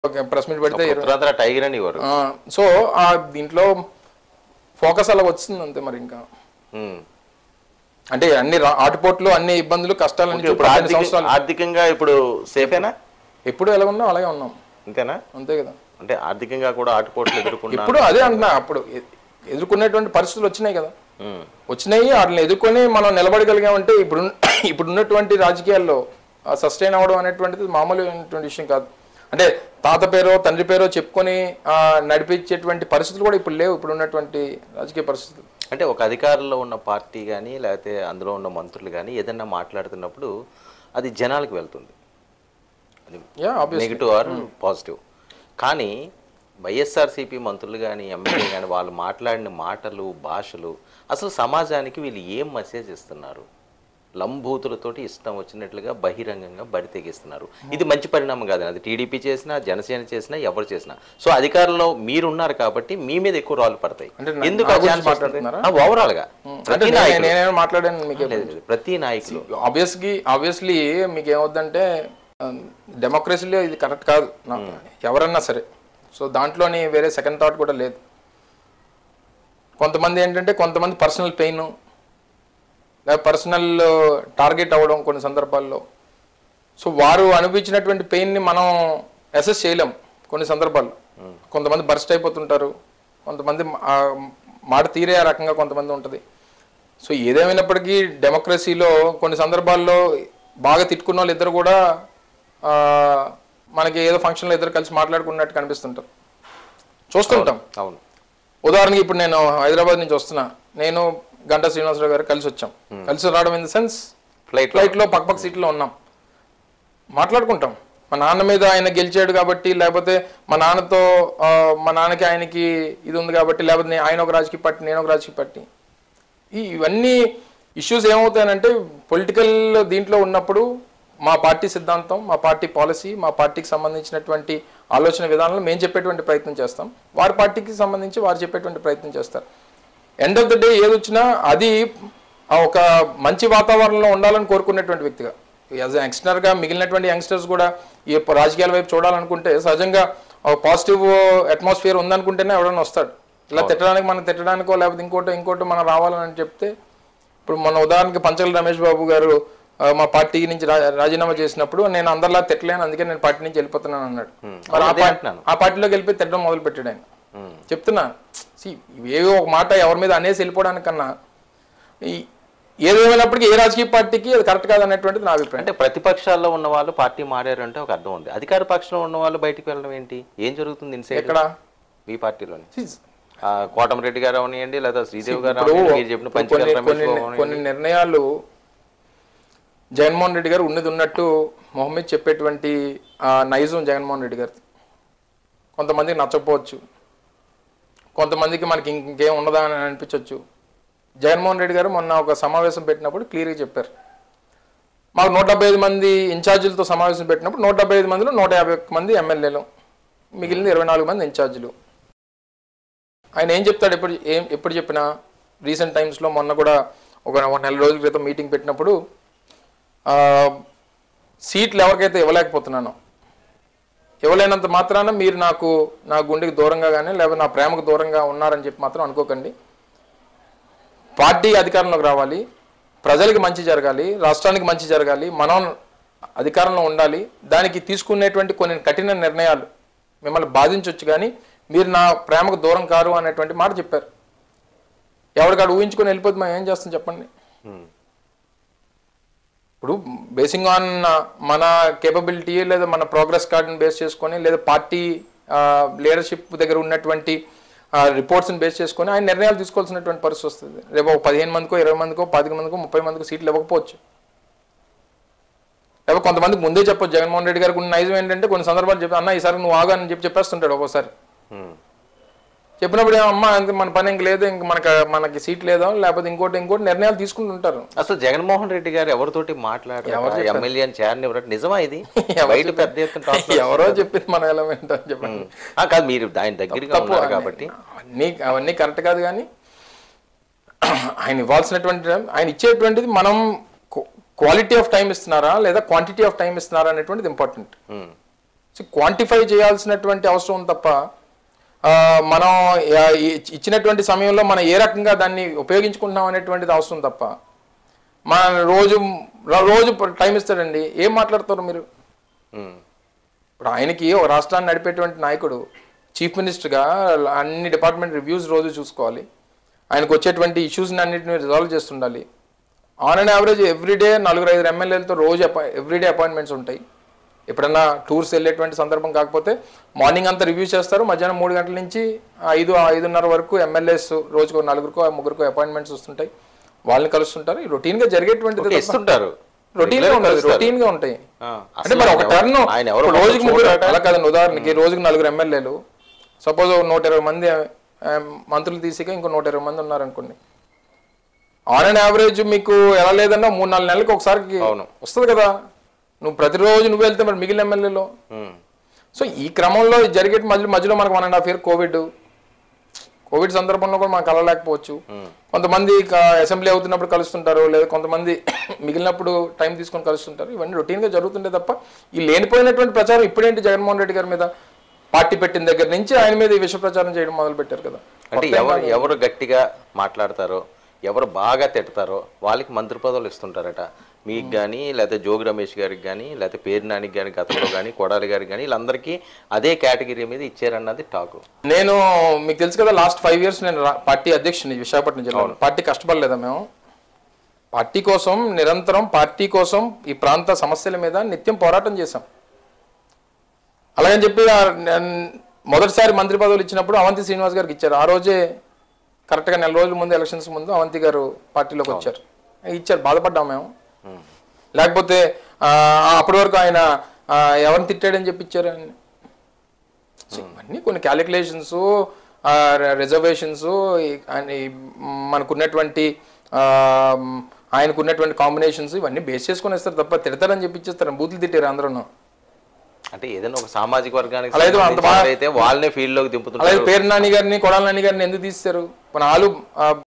Press meet పెడితే ఇరవై- Uttarandhra tiger అని ఇవ్వరు ఆ, సో ఆ దీంట్లో ఫోకస్ అలా వచ్చింది అంతే మరి ఇంకా ఉమ్. అంటే అన్ని రా- ఆటుపోట్లు అన్ని ఇబ్బందులు కష్టాలు నుంచి ఇప్పుడు పద్దెనిమిది ఆర్థిక సంవత్సరాలు ఆర్థికంగా ఇప్పుడు సేఫేనా ఎప్పుడు ఎలా ఉన్నాం అలాగే ఉన్నాం అంతేనా అంతే కదా అంటే ఆర్థికంగా కూడా ఆటుపోట్లు ఎదుర్కొన్నా ఇప్పుడు అదే అంటున్నా అప్పుడు ఎ- ఎదుర్కొనేటువంటి పరిస్థితులు వచ్చినాయి కదా ఉమ్. వచ్చినాయి వాటిని ఎదుర్కొని మనం నిలబడగలిగామంటే ఇప్పుడు ఇప్పుడు ఉన్నటువంటి రాజకీయాల్లో సస్టైన్ అవ్వడం అనేటువంటిది మామూలు విషయం కాదు అంటే తాత పేరో తండ్రి పేరో చెప్పుకొని ఆ, నడిపించేటువంటి పరిస్థితులు కూడా ఇప్పుడు లేవు ఇప్పుడు ఉన్నటువంటి రాజకీయ పరిస్థితులు అంటే ఒక అధికారంలో ఉన్న పార్టీ కానీ లేకపోతే అందులో ఉన్న మంత్రులు కానీ ఏదన్నా మాట్లాడుతున్నప్పుడు అది జనాలకు వెళ్తుంది అది yeah obvious negative or positive కానీ వైఎస్ఆర్సీపీ మంత్రులు కానీ ఎమ్మెల్యే కానీ వాళ్ళు మాట్లాడిన మాటలు భాషలు అసలు సమాజానికి వీళ్ళు ఏం మెసేజ్ ఇస్తున్నారు లంబూతులతోటి ఇష్టం వచ్చినట్లుగా బహిరంగంగా బరి తెగిస్తున్నారు ఇది మంచి పరిణామం కాదు అది టీడీపీ చేసినా జనసేన చేసినా ఎవరు చేసినా సో అధికారంలో మీరున్నారు కాబట్టి మీ మీద ఎక్కువ రాళ్ళు పడతాయి అంటే నా- ఎందుకు నా ఆ గురించి ఛాన్స్ వస్తుంది? మాట్లాడుతున్నారా? ఆ, ఓవరాల్ గా అంటే ప్రతి నేను- నాయకులు నేనేమో మాట్లాడాను మీకు లేదు, లేదు, ప్రతి నాయకులు ఆబ్వియస్లీ ఆబ్వియస్లీ మీకు ఏమవుద్దంటే డెమోక్రసీలో ఇది కరెక్ట్ కాదు నాకు ఎవరన్నా సరే సో దాంట్లోని వేరే సెకండ్ థాట్ కూడా లేదు కొంతమంది ఏంటంటే కొంతమంది పర్సనల్ పెయిన్ లేదా పర్సనల్ టార్గెట్ అవ్వడం కొన్ని సందర్భాల్లో సో వారు అనిపించినటువంటి పెయిన్ని మనం అసెస్ చేయలేం కొన్ని సందర్భాల్లో కొంతమంది బర్స్ట్ అయిపోతుంటారు కొంతమంది ఆ మాట తీరే ఆ రకంగా కొంతమంది ఉంటుంది సో ఏదేమైనప్పటికీ డెమోక్రసీలో కొన్ని సందర్భాల్లో బాగా తిట్టుకున్న వాళ్ళు ఇద్దరు కూడా ఆ, మనకి ఏదో ఫంక్షన్లో ఇద్దరు కలిసి మాట్లాడుకున్నట్టు కనిపిస్తుంటారు చూస్తుంటాం అవును ఉదాహరణకి ఇప్పుడు నేను హైదరాబాద్ నుంచి వస్తున్నా నేను గంటా శ్రీనివాసరావు గారు కలిసి వచ్చాం కలిసి రావడం ఇన్ ద సెన్స్ ఫ్లైట్ ఫ్లైట్లో పక్కపక్క సీట్లో ఉన్నాం మాట్లాడుకుంటాం మా నాన్న మీద ఆయన గెలిచాడు కాబట్టి లేకపోతే మా నాన్నతో ఆ, మా నాన్నకి ఆయనకి ఇది ఉంది కాబట్టి లేకపోతే నే- ఆయన ఒక రాజకీయ పార్టీ నేను ఒక రాజకీయ పార్టీ ఈ ఇవన్నీ ఇష్యూస్ ఏమవుతాయనంటే పొలిటికల్ దీంట్లో ఉన్నప్పుడు మా పార్టీ సిద్ధాంతం మా పార్టీ పాలసీ మా పార్టీకి సంబంధించినటువంటి ఆలోచన విధానాలు మేము చెప్పేటువంటి ప్రయత్నం చేస్తాం వారి పార్టీకి సంబంధించి వారు చెప్పేటువంటి ప్రయత్నం చేస్తారు ఎండ్ ఆఫ్ ద డే ఏది వచ్చినా అది ఆ ఒక మంచి వాతావరణంలో ఉండాలని కోరుకునేటువంటి వ్యక్తిగా యాజ్ యంగ్స్టర్గా మిగిలినటువంటి యంగ్స్టర్స్ కూడా ఈ రాజకీయాల వైపు చూడాలనుకుంటే సహజంగా ఒక పాజిటివ్ అట్మాస్ఫియర్ ఉందనుకుంటేనే ఎవడన్నా వస్తాడు ఇలా తిట్టడానికి మనం తిట్టడానికో లేకపోతే ఇంకోటో ఇంకోటో మనం రావాలని చెప్తే ఇప్పుడు మన ఉదాహరణకి పంచల రమేష్ బాబు గారు ఆ, మా పార్టీ నుంచి రా- రాజీనామా చేసినప్పుడు నేను అందరిలా తిట్టలేను అందుకే నేను పార్టీ నుంచి వెళ్ళిపోతున్నాను అన్నాడు మరి ఆ అదే పా- అంటున్నాను. ఆ పార్టీలోకి వెళ్ళిపోయి తిట్టడం మొదలు పెట్టాడు ఆయన ఉమ్. చెప్తున్నా See, ఏవో ఒక మాట ఎవరి మీద అనేసి వెళ్ళిపోవడానికన్నా ఈ ఏదేమైనప్పటికీ ఏ రాజకీయ పార్టీకి అది కరెక్ట్ కాదనేటువంటిది నా అభిప్రాయం అంటే ప్రతిపక్షాల్లో ఉన్న వాళ్ళు పార్టీ మారారు అంటే ఒక అర్థం ఉంది అధికార పక్షంలో ఉన్న వాళ్ళు బయటికి వెళ్ళడం ఏంటి ఏం జరుగుతుంది ఇన్సైడ్ ఎక్కడ మీ పార్టీలోని See, ఆ, కోటమిరెడ్డి గారు అవనియండి లేదా శ్రీదేవి గారు ఇప్పుడు అవనియండి, మీరు చెప్పిన కొన్ని పంచకర్ల రమేష్ కొన్ని బాబు అవనియండి. కొన్ని నిర్ణయాలు జగన్మోహన్ రెడ్డి గారు ఉన్నది ఉన్నట్టు మొహమ్మద్ చెప్పేటువంటి ఆ, నైజం జగన్మోహన్ రెడ్డి గారి కొంతమందికి నచ్చకపోవచ్చు కొంతమందికి మనకి ఇంక- ఇంకేం ఉండదా అని అనిపించవచ్చు జగన్మోహన్ రెడ్డి గారు మొన్న ఒక సమావేశం పెట్టినప్పుడు క్లియర్గా చెప్పారు మాకు నూట డెబ్బై ఐదు మంది ఇన్ఛార్జీలతో సమావేశం పెట్టినప్పుడు నూట డెబ్బై ఐదు మందిలో నూట యాభై ఒక్క మంది ఎమ్మెల్యేలు మిగిలిన ఇరవై నాలుగు మంది ఇన్ఛార్జీలు ఆయన ఏం చెప్తాడు ఎప్పుడు ఏం ఎప్పుడు చెప్పినా రీసెంట్ టైమ్స్లో మొన్న కూడా ఒక ఒక నెల రోజుల క్రితం మీటింగ్ పెట్టినప్పుడు ఆ, సీట్లు ఎవరికైతే ఇవ్వలేకపోతున్నానో ఇవ్వలేనంత మాత్రాన మీరు నాకు నా గుండెకి దూరంగా కానీ లేకపోతే నా ప్రేమకు దూరంగా ఉన్నారని చెప్పి మాత్రం అనుకోకండి పార్టీ అధికారంలోకి రావాలి ప్రజలకి మంచి జరగాలి రాష్ట్రానికి మంచి జరగాలి మనం అధికారంలో ఉండాలి దానికి తీసుకునేటువంటి కొన్ని కఠిన నిర్ణయాలు మిమ్మల్ని బాధించవచ్చు కానీ మీరు నా ప్రేమకు దూరం కారు అనేటువంటి మాట చెప్పారు ఎవరికాడు ఊహించుకొని వెళ్ళిపోతే మనం ఏం చేస్తాం చెప్పండి ఉమ్. ఇప్పుడు బేసింగ్ ఆన్ మన కేపబిలిటీ లేదా మన ప్రోగ్రెస్ కార్డుని బేస్ చేసుకొని లేదా పార్టీ లీడర్షిప్ దగ్గర ఉన్నటువంటి రిపోర్ట్స్ని బేస్ చేసుకొని ఆయన నిర్ణయాలు తీసుకోవాల్సినటువంటి పరిస్థితి వస్తుంది రేపు ఒక పదిహేను మందికో ఇరవై మందికో పాతిక మందికో ముప్పై మందికో సీట్లు ఇవ్వకపోవచ్చు లేకపోతే కొంతమందికి ముందే చెప్పొచ్చు జగన్మోహన్ రెడ్డి గారికి ఉన్న నైజం ఏంటంటే కొన్ని సందర్భాలు చెప్పి అన్న ఈసారి నువ్వు ఆగా అని చెప్పి చెప్పేస్తుంటాడు ఒక్కోసారి ఉమ్. చెప్పినప్పుడు ఏమమ్మా ఇంక మన పని ఇంక లేదు ఇంక మనకి మనకి సీట్ లేదా లేకపోతే ఇంకోటి ఇంకోటి నిర్ణయాలు తీసుకుంటుంటారు అసలు జగన్మోహన్ రెడ్డి గారు ఎవరితోటి మాట్లాడారు ఎమ్మెల్యే అని చేరని ఎవరు నిజమా ఇది బయట పెద్ద ఎత్తున talk లో- ఎవరో చెప్పింది మన ఎలా వింటాం చెప్పండి ఆ, కాదు మీరు ఆయన దగ్గరగా తప్పు ఉన్నారు అన్ని- కాబట్టి అన్నీ అవన్నీ కరెక్ట్ కాదు కానీ ఆయన ఇవ్వాల్సినటువంటి time, ఆయన ఇచ్చేటువంటిది మనం క్వాలిటీ ఆఫ్ టైం ఇస్తున్నారా లేదా క్వాంటిటీ ఆఫ్ టైం ఇస్తున్నారా అనేటువంటిది ఇంపార్టెంట్ ఉమ్. క్వాంటిఫై చేయాల్సినటువంటి అవసరం ఉంది తప్ప ఆ, మనం ఆ, ఇ- ఇచ్చినటువంటి సమయంలో మనం ఏ రకంగా దాన్ని ఉపయోగించుకుంటున్నాం అనేటువంటిది అవసరం తప్ప మన రోజు ర- రోజు టైం ఇస్తాడండి ఏం మాట్లాడతారు మీరు ఉమ్, ఇప్పుడు ఆయనకి ఒక రాష్ట్రాన్ని నడిపేటువంటి నాయకుడు చీఫ్ మినిస్టర్గా అన్ని డిపార్ట్మెంట్ రివ్యూస్ రోజు చూసుకోవాలి ఆయనకు వచ్చేటువంటి ఇష్యూస్ని అన్నింటిని రిజాల్వ్ చేస్తుండాలి ఆన్ అండ్ యావరేజ్ ఎవ్రీడే నలుగురు ఐదు ఎమ్మెల్యేలతో రోజు ఎవ్రీడే అపాయింట్మెంట్స్ ఉంటాయి ఎప్పుడన్నా టూర్స్ వెళ్ళేటువంటి సందర్భం కాకపోతే మార్నింగ్ అంతా రివ్యూ చేస్తారు మధ్యాహ్నం మూడు గంటల నుంచి ఐదు ఐదున్నర వరకు ఎమ్మెల్యేస్ రోజుకు నలుగురికో ముగ్గురికో అపాయింట్మెంట్స్ వస్తుంటాయి వాళ్ళని కలుస్తుంటారు ఈ రొటీన్గా జరిగేటువంటిది ఓకే, ఇస్తుంటారు రొటీన్ గా Regular ఉంటుంది కలుస్తారు. రొటీన్ గా ఉంటాయి ఆ, అంటే అసలు మరి ఒక ఆయన టర్న్ ఎవరు- ఆయన ఎవరు రోజుకి ముగ్గురు చూడరా? అలా కాదండి ఉదాహరణకి రోజుకి నలుగురు ఎమ్మెల్యేలు సపోజ్ నూట ఇరవై మంది ఆ, మంత్రులు తీసిక ఇంకో నూట ఇరవై మంది ఉన్నారనుకోండి ఆన్ అండ్ యావరేజ్ మీకు ఎలా లేదన్నా మూడు నాలుగు నెలలకు ఒకసారి అవును. వస్తుంది కదా నువ్వు ప్రతిరోజు నువ్వు వెళ్తే మరి మిగిలిన ఎమ్మెల్యేలో ఉమ్, సో ఈ క్రమంలో జరిగే మధ్య మధ్యలో మనకు one and half year COVID COVID సందర్భంలో కూడా మనం కలవలేకపోవచ్చు ఉమ్. కొంతమంది క- అసెంబ్లీ అవుతున్నప్పుడు కలుస్తుంటారు లేదా కొంతమంది మిగిలినప్పుడు టైం తీసుకొని కలుస్తుంటారు ఇవన్నీ రొటీన్గా జరుగుతుంటే తప్ప ఈ లేనిపోయినటువంటి ప్రచారం ఇప్పుడేంటి జగన్మోహన్ రెడ్డి గారి మీద పార్టీ పెట్టిన దగ్గర నుంచి ఆయన మీద ఈ విష ప్రచారం చేయడం మొదలు పెట్టారు కదా అంటే ఎవరు ఎవరు గట్టిగా మాట్లాడతారో ఎవరు బాగా తిడతారో వాళ్ళకి మంత్రి పదవులు ఇస్తుంటారట మీకు కానీ లేకపోతే జోగి రమేష్ గారికి కానీ లేకపోతే పేరు నానికి కానీ గతంలో కానీ కొడాలి గారికి కానీ వీళ్ళందరికీ అదే కేటగిరీ మీద ఇచ్చారన్నది టాకు నేను మీకు తెలుసు కదా లాస్ట్ ఫైవ్ ఇయర్స్ నేను రా- పార్టీ అధ్యక్షుని విశాఖపట్నం జిల్లాలో పార్టీ కష్టపడలేదా మేము పార్టీ కోసం నిరంతరం పార్టీ కోసం ఈ ప్రాంత సమస్యల మీద నిత్యం పోరాటం చేశాం అలాగని చెప్పి ఆ నేను మొదటిసారి మంత్రి పదవులు ఇచ్చినప్పుడు అవంతి శ్రీనివాస్ గారికి ఇచ్చారు ఆ రోజే కరెక్ట్గా నెల రోజుల ముందు ఎలక్షన్స్ ముందు అవంతి గారు పార్టీలోకి వచ్చారు ఇచ్చారు బాధపడ్డాం మేము ఉమ్. లేకపోతే ఆ, అప్పటి వరకు ఆయన ఆ, ఎవరిని తిట్టాడని చెప్పి ఇచ్చారు ఆయన సో ఇవన్నీ కొన్ని క్యాలిక్యులేషన్స్ రిజర్వేషన్స్ మనకున్నటువంటి ఆ, ఆయనకున్నటువంటి కాంబినేషన్స్ ఇవన్నీ బేస్ చేసుకొని ఇస్తారు తప్ప తిడతారని చెప్పి ఇచ్చేస్తారు బూతులు తిట్టారు అందరూ అంటే ఏదైనా ఒక సామాజిక వర్గానికి అలా అయితే అంత సంబంధించి బాగా- అయితే వాళ్ళనే ఫీల్డ్ లోకి దింపుతుంటారు అలాగే పేరు నాని గారిని కొడాల నాని గారిని ఎందుకు తీస్తారు మన ఆలు ఆ,